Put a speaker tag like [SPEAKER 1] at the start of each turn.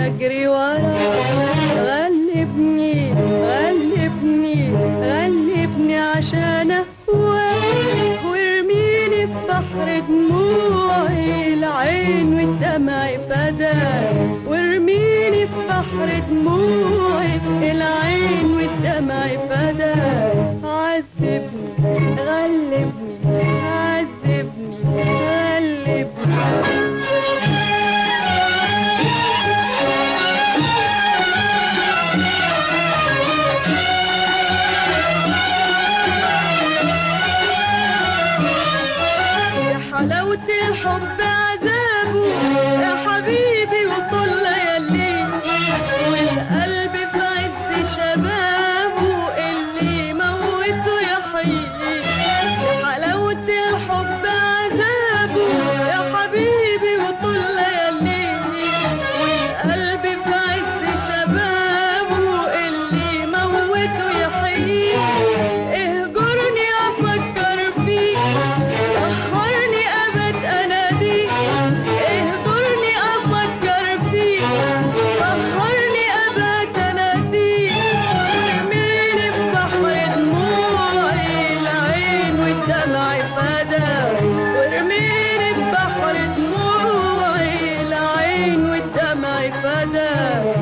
[SPEAKER 1] اجري وراه غلبني غلبني غلبني عشان اهواك وارميني في بحر دموعي العين والدمع فداك وارميني في بحر دموعي العين والدمع فداك عذبني غلبني عذبني غلبني يا حلاوة الحب عذابه يا حبيبي وطول لياليه والقلب في عز شبابه اللي موته يحييه يا حلاوة الحب عذابه يا حبيبي وطول لياليه والقلب في عز شبابه اللي موته يحييه اهجرني افكر فيك سهرني ابد اناديك اهجرني افكر فيك سهرني ابد اناديك ارميني في بحر دموعي العين والدمع فداك وارميني في بحر دموعي العين والدمع فداك